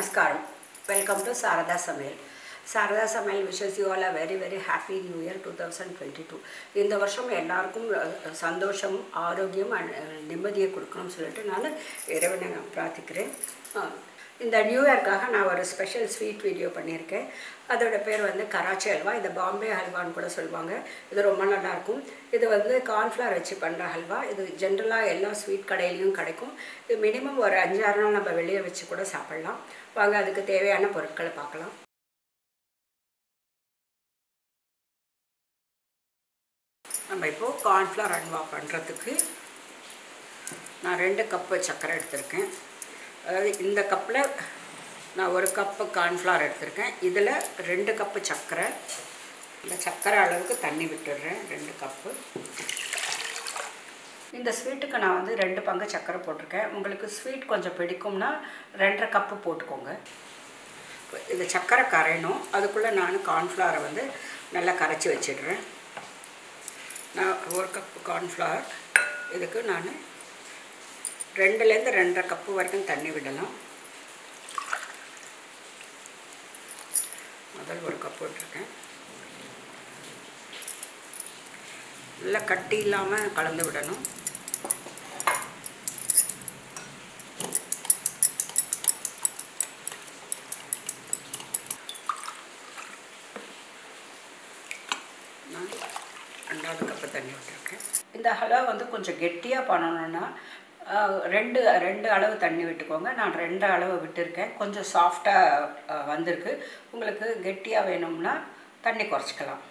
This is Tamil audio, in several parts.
நமஸ்காரம் வெல்கம் டு சாரதா சமையல் சாரதா சமையல் wishes you all a very very happy new year two thousand twenty two இந்த வருஷம் எல்லாருக்கும் அஹ், சந்தோஷம் ஆரோக்கியம் and, அஹ், நிம்மதியை கொடுக்கணும்னு சொல்லிட்டு நான் இறைவனை நான் பிரார்த்திக்கிறேன் அஹ், இந்த நியூ இயர்க்காக நான் ஒரு ஸ்பெஷல் ஸ்வீட் வீடியோ பண்ணியிருக்கேன் அதோட பேர் வந்து கராச்சி ஹல்வா இதை பாம்பே ஹல்வான்னு கூட சொல்லுவாங்க இது ரொம்ப நல்லாயிருக்கும் இது வந்து கார்ன்ஃப்ளவர் வச்சு பண்ணுற ஹல்வா இது ஜென்ரலாக எல்லா ஸ்வீட் கடையிலையும் கிடைக்கும் இது மினிமம் ஒரு அஞ்சாறு நாள் நம்ம வெளியே வச்சு கூட சாப்பிட்லாம் வாங்க அதுக்கு தேவையான பொருட்களை பார்க்கலாம் நம்ம இப்போது கார்ன்ஃப்ளவர் அல்வா பண்ணுறதுக்கு நான் ரெண்டு கப்பு சர்க்கரை எடுத்திருக்கேன் அதாவது இந்த கப்பில் நான் ஒரு கப்பு கார்ன்ஃப்ளவர் எடுத்திருக்கேன் இதில் ரெண்டு கப்பு சர்க்கரை இந்த சர்க்கரை அளவுக்கு தண்ணி விட்டுடுறேன் ரெண்டு கப்பு இந்த ஸ்வீட்டுக்கு நான் வந்து ரெண்டு பங்கு சர்க்கரை போட்டிருக்கேன் உங்களுக்கு ஸ்வீட் கொஞ்சம் பிடிக்கும்னா ரெண்டரை கப்பு போட்டுக்கோங்க இது சர்க்கரை கரையணும் அதுக்குள்ளே நான் கார்ன்ஃப்ளவரை வந்து நல்லா கரைச்சி வச்சிடுறேன் நான் ஒரு கப்பு கார்ன்ஃப்ளவர் இதுக்கு நான் ரெண்டுலேருந்து ரெண்டரை கப்பு வரைக்கும் தண்ணி விடலாம் முதல் ஒரு கப் போட்டிருக்கேன் நல்லா கட்டி இல்லாமல் கலந்து விடணும் நான் ரெண்டாவது கப்பு தண்ணி விட்டுருக்கேன் இந்த ஹலவா வந்து கொஞ்சம் கெட்டியாக பண்ணணுன்னா ஆஹ், ரெண்டு ரெண்டு அளவு தண்ணி விட்டுக்கோங்க நான் ரெண்டு அளவு விட்டுருக்கேன் கொஞ்சம் சாஃப்டாக வந்திருக்கு உங்களுக்கு கெட்டியாக வேணும்னா தண்ணி குறைச்சிக்கலாம்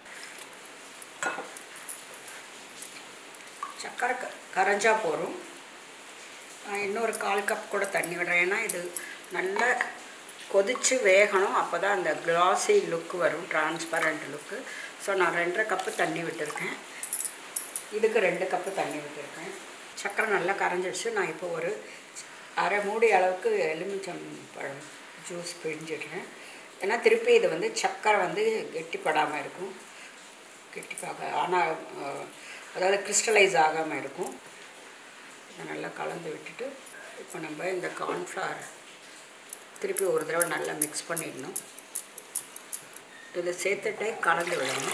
சர்க்கரை க கரைஞ்சா போதும் நான் இன்னொரு கால் கப் கூட தண்ணி விடுறேன் ஏன்னா இது நல்ல கொதித்து வேகணும் அப்போ தான் அந்த கிளாஸி லுக் வரும் டிரான்ஸ்பரண்ட் லுக்கு ஸோ நான் ரெண்டரை கப்பு தண்ணி விட்டுருக்கேன் இதுக்கு ரெண்டு கப்பு தண்ணி விட்டுருக்கேன் சர்க்கரை நல்லா கரைஞ்சிடுச்சு நான் இப்போ ஒரு அரை மூடி அளவுக்கு எலுமிச்சம் பழம் ஜூஸ் பிழிஞ்சிடுறேன் ஏன்னா திருப்பி இது வந்து சர்க்கரை வந்து கெட்டிப்படாமல் இருக்கும் கெட்டிப்பாக ஆனால் அதாவது கிறிஸ்டலைஸ் ஆகாமல் இருக்கும் இதை நல்லா கலந்து விட்டுட்டு இப்போ நம்ம இந்த கார்ன்ஃப்ளவர் திருப்பி ஒரு தடவை நல்லா மிக்ஸ் பண்ணிடணும் இதில் சேர்த்துட்டே கலந்து விடணும்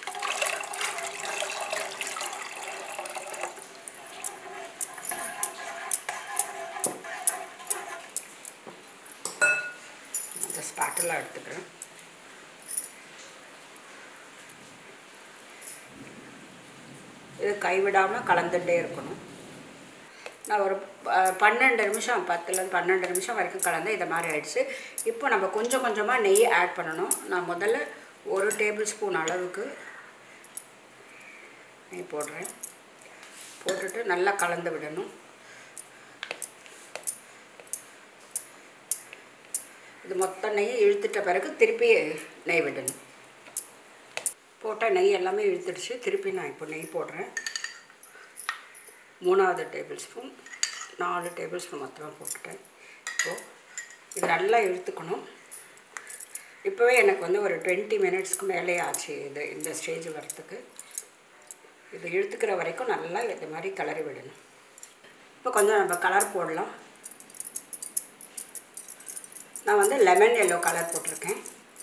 இந்த ஸ்பாட்டெல்லாம் எடுத்துக்கிறேன் இது கைவிடாமல் கலந்துகிட்டே இருக்கணும் நான் ஒரு ப- பன்னெண்டு நிமிஷம் பத்துலேருந்து பன்னெண்டு நிமிஷம் வரைக்கும் கலந்து இதை மாதிரி ஆயிடுச்சு இப்போ நம்ம கொஞ்சம் கொஞ்சமாக நெய் ஆட் பண்ணணும் நான் முதல்ல ஒரு டேபிள் ஸ்பூன் அளவுக்கு நெய் போடுறேன் போட்டுட்டு நல்லா கலந்து விடணும் இது மொத்த நெய் இழுத்துட்ட பிறகு திருப்பி நெய் விடணும் போட்ட நெய் எல்லாமே இழுத்துடுச்சு திருப்பி நான் இப்போ நெய் போடுறேன் மூணாவது டேபிள் ஸ்பூன் நாலு டேபிள் ஸ்பூன் மொத்தமாக போட்டுட்டேன் இப்போது இது நல்லா இழுத்துக்கணும் இப்போவே எனக்கு வந்து ஒரு டுவெண்ட்டி மினிட்ஸ்க்கு மேலே ஆச்சு இது இந்த ஸ்டேஜ் வரத்துக்கு இது இழுத்துக்கிற வரைக்கும் நல்லா இது மாதிரி கிளறி விடணும் இப்போ கொஞ்சம் நம்ம கலர் போடலாம் நான் வந்து லெமன் எல்லோ கலர் போட்டிருக்கேன்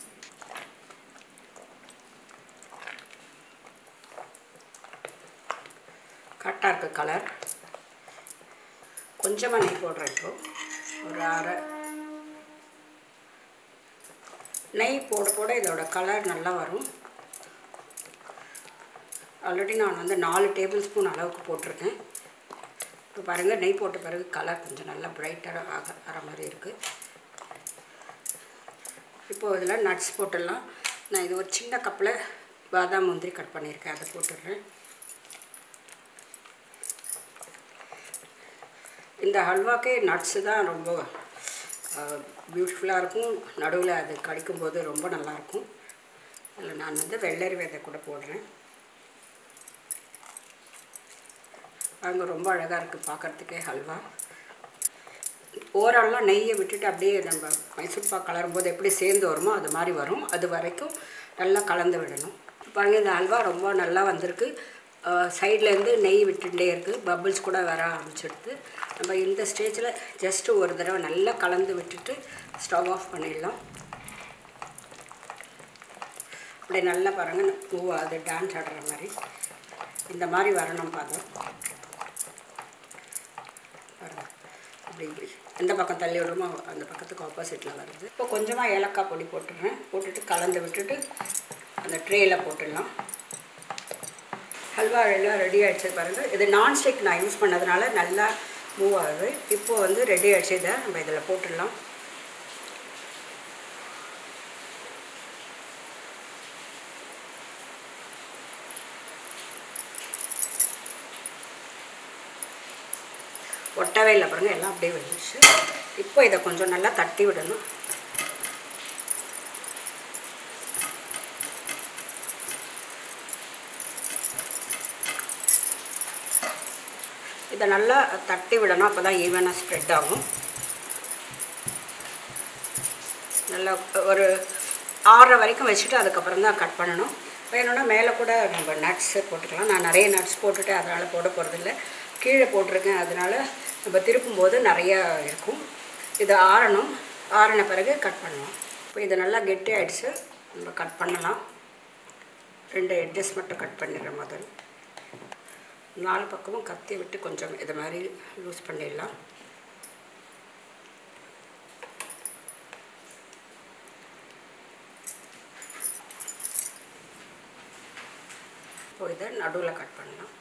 கரெக்டாக இருக்குது கலர் கொஞ்சமாக நெய் போடுறேன் இப்போ ஒரு அரை நெய் போட போட இதோட கலர் நல்லா வரும் ஆல்ரெடி நான் வந்து நாலு டேபிள் ஸ்பூன் அளவுக்கு போட்டிருக்கேன் இப்போ பாருங்கள் நெய் போட்ட பிறகு கலர் கொஞ்சம் நல்லா பிரைட்டாக ஆக வர மாதிரி இருக்குது இப்போது இதில் நட்ஸ் போட்டுடலாம் நான் இது ஒரு சின்ன கப்பில் பாதாம் முந்திரி கட் பண்ணியிருக்கேன் அதை போட்டுடுறேன் இந்த ஹல்வாக்கே நட்ஸு தான் ரொம்ப பியூட்டிஃபுல்லாக இருக்கும் நடுவில் அது கடிக்கும்போது ரொம்ப நல்லாயிருக்கும் அதில் நான் வந்து வெள்ளரி விதை கூட போடுறேன் அவங்க ரொம்ப அழகாக இருக்குது பார்க்குறதுக்கே ஹல்வா ஓவராலாக நெய்யை விட்டுட்டு அப்படியே நம்ம மைசூர் பாக் கலரும் போது எப்படி சேர்ந்து வருமோ அது மாதிரி வரும் அது வரைக்கும் நல்லா கலந்து விடணும் பாருங்க இந்த ஹல்வா ரொம்ப நல்லா வந்திருக்கு சைட்லேருந்து நெய் விட்டுட்டே இருக்குது பபிள்ஸ் கூட வர ஆரம்பிச்சிடுது நம்ம இந்த ஸ்டேஜில் ஜஸ்ட்டு ஒரு தடவை நல்லா கலந்து விட்டுட்டு ஸ்டவ் ஆஃப் பண்ணிடலாம் அப்படியே நல்லா பாருங்கள் மூவ் ஆகுது டான்ஸ் ஆடுற மாதிரி இந்த மாதிரி வரணும் பார்த்தோம் பாருங்க அப்படி இப்படி எந்த பக்கம் தள்ளி விடுமோ அந்த பக்கத்துக்கு ஆப்போசிட்டில் வருது இப்போ கொஞ்சமாக ஏலக்காய் பொடி போட்டுடுறேன் போட்டுட்டு கலந்து விட்டுட்டு அந்த ட்ரேயில் போட்டுடலாம் ஹல்வா எல்லாம் ரெடி ஆகிடுச்சு பாருங்கள் இது நான்ஸ்டிக் நான் யூஸ் பண்ணதுனால நல்லா மூவ் ஆகுது இப்போது வந்து ரெடி ஆகிடுச்சு இதை நம்ம இதில் போட்டுடலாம் ஒட்டவே இல்லை பாருங்கள் எல்லாம் அப்படியே வந்துடுச்சு இப்போ இதை கொஞ்சம் நல்லா தட்டி விடணும் இதை நல்லா தட்டி விடணும் அப்போ தான் ஈவனாக ஸ்ப்ரெட் ஆகும் நல்லா ஒரு ஆறரை வரைக்கும் வச்சுட்டு அதுக்கப்புறம் தான் கட் பண்ணணும் வேணும்னா மேலே கூட நம்ம நட்ஸு போட்டுக்கலாம் நான் நிறைய நட்ஸ் போட்டுட்டு அதனால் போட போகிறதில்ல கீழே போட்டிருக்கேன் அதனால் நம்ம திருப்பும்போது நிறையா இருக்கும் இது ஆறணும் ஆறின பிறகு கட் பண்ணலாம் இப்போ இது நல்லா கெட்டி ஆகிடுச்சு நம்ம கட் பண்ணலாம் ரெண்டு எட்ஜஸ் மட்டும் கட் பண்ணிடுறேன் முதல் நாலு பக்கமும் கத்தி விட்டு கொஞ்சம் இது மாதிரி லூஸ் பண்ணிடலாம் இப்போ இதை நடுவில் கட் பண்ணலாம்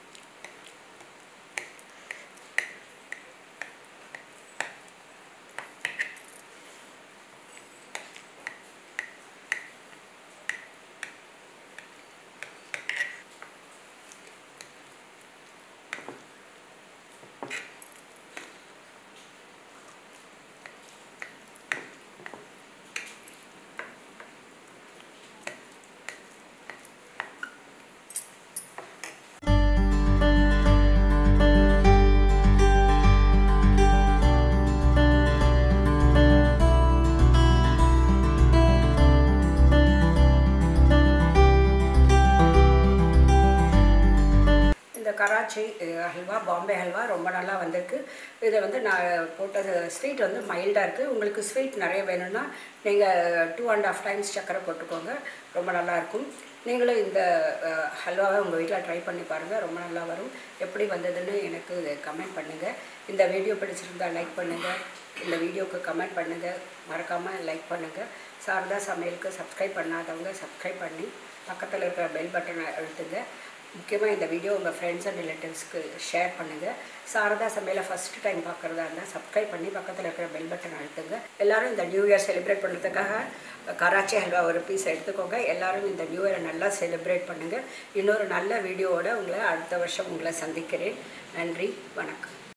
இந்த கராச்சி அஹ், ஹல்வா பாம்பே ஹல்வா ரொம்ப நல்லா வந்திருக்கு இதை வந்து நான் போட்ட ஸ்வீட் வந்து மைல்டாக இருக்குது உங்களுக்கு ஸ்வீட் நிறைய வேணும்னா நீங்கள் டூ அண்ட் ஆஃப் டைம்ஸ் சர்க்கரை போட்டுக்கோங்க ரொம்ப நல்லா இருக்கும் நீங்களும் இந்த அஹ், ஹல்வாவை உங்கள் வீட்டில் ட்ரை பண்ணி பாருங்கள் ரொம்ப நல்லா வரும் எப்படி வந்ததுன்னு எனக்கு கமெண்ட் பண்ணுங்கள் இந்த வீடியோ பிடிச்சிருந்தா லைக் பண்ணுங்கள் இந்த வீடியோவுக்கு கமெண்ட் பண்ணுங்கள் மறக்காமல் லைக் பண்ணுங்கள் சாரதா சமையலுக்கு சப்ஸ்கிரைப் பண்ணாதவங்க சப்ஸ்கிரைப் பண்ணி பக்கத்தில் இருக்கிற பெல் பட்டனை அழுத்துங்க முக்கியமாக இந்த வீடியோ உங்கள் ஃப்ரெண்ட்ஸ் அண்ட் ரிலேட்டிவ்ஸ்க்கு ஷேர் பண்ணுங்கள் சாரதா சமையலை ஃபஸ்ட் டைம் பார்க்குறதா இருந்தால் சப்ஸ்கிரைப் பண்ணி பக்கத்தில் இருக்கிற பெல் பட்டன் அழுத்துங்க எல்லாரும் இந்த நியூ இயர் செலிப்ரேட் பண்ணுறதுக்காக கராச்சி ஹல்வா ஒரு பீஸ் எடுத்துக்கோங்க எல்லாரும் இந்த நியூ இயரை நல்லா செலிப்ரேட் பண்ணுங்கள் இன்னொரு நல்ல வீடியோவோட உங்களை அடுத்த வருஷம் உங்களை சந்திக்கிறேன் நன்றி வணக்கம்